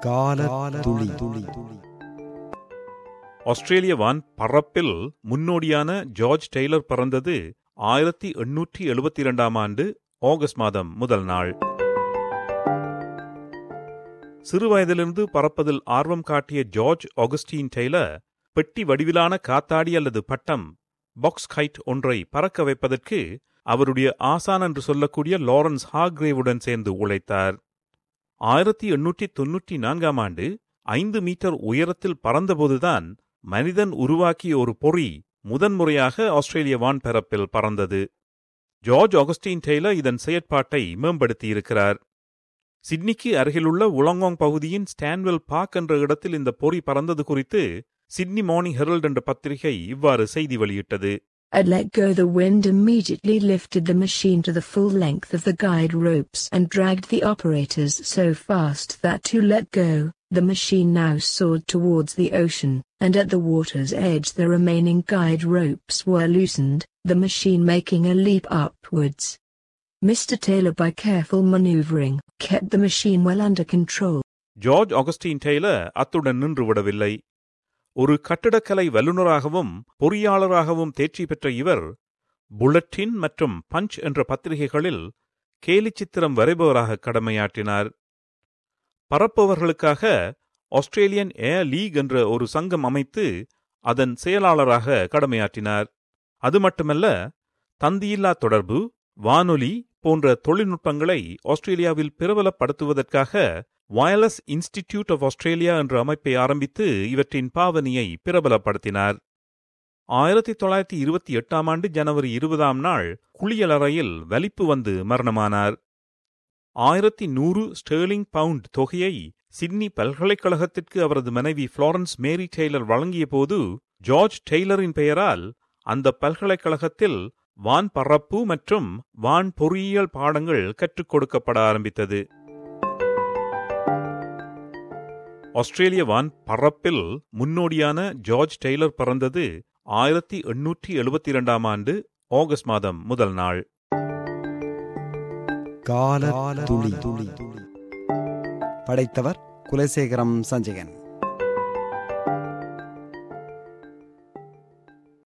கால துளி துளி ஆஸ்திரேலிய வான் பறப்பில் முன்னோடியான ஜார்ஜ் டெய்லர் பிறந்தது ஆயிரத்தி எண்ணூற்றி எழுபத்தி இரண்டாம் ஆண்டு ஆகஸ்ட் மாதம் முதல் நாள் சிறுவயதிலிருந்து பறப்பதில் ஆர்வம் காட்டிய ஜார்ஜ் ஆகஸ்டீன் டெய்லர் பெட்டி வடிவிலான காத்தாடி அல்லது பட்டம் பாக்ஸ் கைட் ஒன்றை பறக்க வைப்பதற்கு அவருடைய ஆசான் என்று சொல்லக்கூடிய லாரன்ஸ் ஹாக்ரேவுடன் சேர்ந்து உழைத்தார் ஆயிரத்தி எண்ணூற்றி தொன்னூற்றி நான்காம் ஆண்டு ஐந்து மீட்டர் உயரத்தில் பறந்தபோதுதான் மனிதன் உருவாக்கிய ஒரு பொறி முதன்முறையாக ஆஸ்திரேலிய வான்பரப்பில் பறந்தது ஜார்ஜ் ஆகஸ்டின் டெய்லர் இதன் செயற்பாட்டை மேம்படுத்தியிருக்கிறார் சிட்னிக்கு அருகிலுள்ள உலங்காங் பகுதியின் ஸ்டான்வெல் பார்க் என்ற இடத்தில் இந்த பொறி பறந்தது குறித்து சிட்னி மார்னிங் ஹெரல்ட் என்ற பத்திரிகை இவ்வாறு செய்தி வெளியிட்டது At let go the wind immediately lifted the machine to the full length of the guide ropes and dragged the operators so fast that to let go, the machine now soared towards the ocean, and at the water's edge the remaining guide ropes were loosened, the machine making a leap upwards. Mr. Taylor by careful maneuvering, kept the machine well under control. George Augustine Taylor அத்துடன் நின்று விடவில்லை ஒரு கட்டிடக்கலை வல்லுநராகவும் பொறியாளராகவும் தேர்ச்சி பெற்ற இவர் bulletin மற்றும் punch என்ற பத்திரிகைகளில் கேலிச்சித்திரம் வரைபவராக கடமையாற்றினார் பறப்பவர்களுக்காக ஆஸ்திரேலியன் ஏர் லீக் என்ற ஒரு சங்கம் அமைத்து அதன் செயலாளராக கடமையாற்றினார் அது மட்டுமல்ல தந்தியில்லா தொடர்பு வானொலி போன்ற தொழில்நுட்பங்களை ஆஸ்திரேலியாவில் பிரபலப்படுத்துவதற்காக வயர்லெஸ் இன்ஸ்டிடியூட் ஆஃப் ஆஸ்திரேலியா என்ற அமைப்பை ஆரம்பித்து இவற்றின் பாவனையை பிரபலப்படுத்தினார் ஆயிரத்தி தொள்ளாயிரத்தி இருபத்தி எட்டாம் ஆண்டு ஜனவரி இருபதாம் நாள் குளியலறையில் வலிப்பு வந்து மரணமானார் ஆயிரத்தி நூறு ஸ்டேர்லிங் பவுண்ட் தொகையை சிட்னி பல்கலைக்கழகத்திற்கு அவரது மனைவி ஃப்ளாரன்ஸ் மேரி டெய்லர் வழங்கிய போது ஜார்ஜ் டெய்லரின் பெயரால் அந்த பல்கலைக்கழகத்தில் வான் பறப்பு மற்றும் வான் பொறியியல் பாடங்கள் கற்றுக் கொடுக்கப்பட ஆரம்பித்தது ஆஸ்திரேலிய வான் பறப்பில் முன்னோடியான ஜார்ஜ் டெய்லர் பிறந்தது ஆயிரத்தி எண்ணூற்றி எழுபத்தி இரண்டாம் ஆண்டு ஆகஸ்ட் மாதம் முதல் நாள் கால துளி துளி படைத்தவர் குலசேகரம் சஞ்சயன்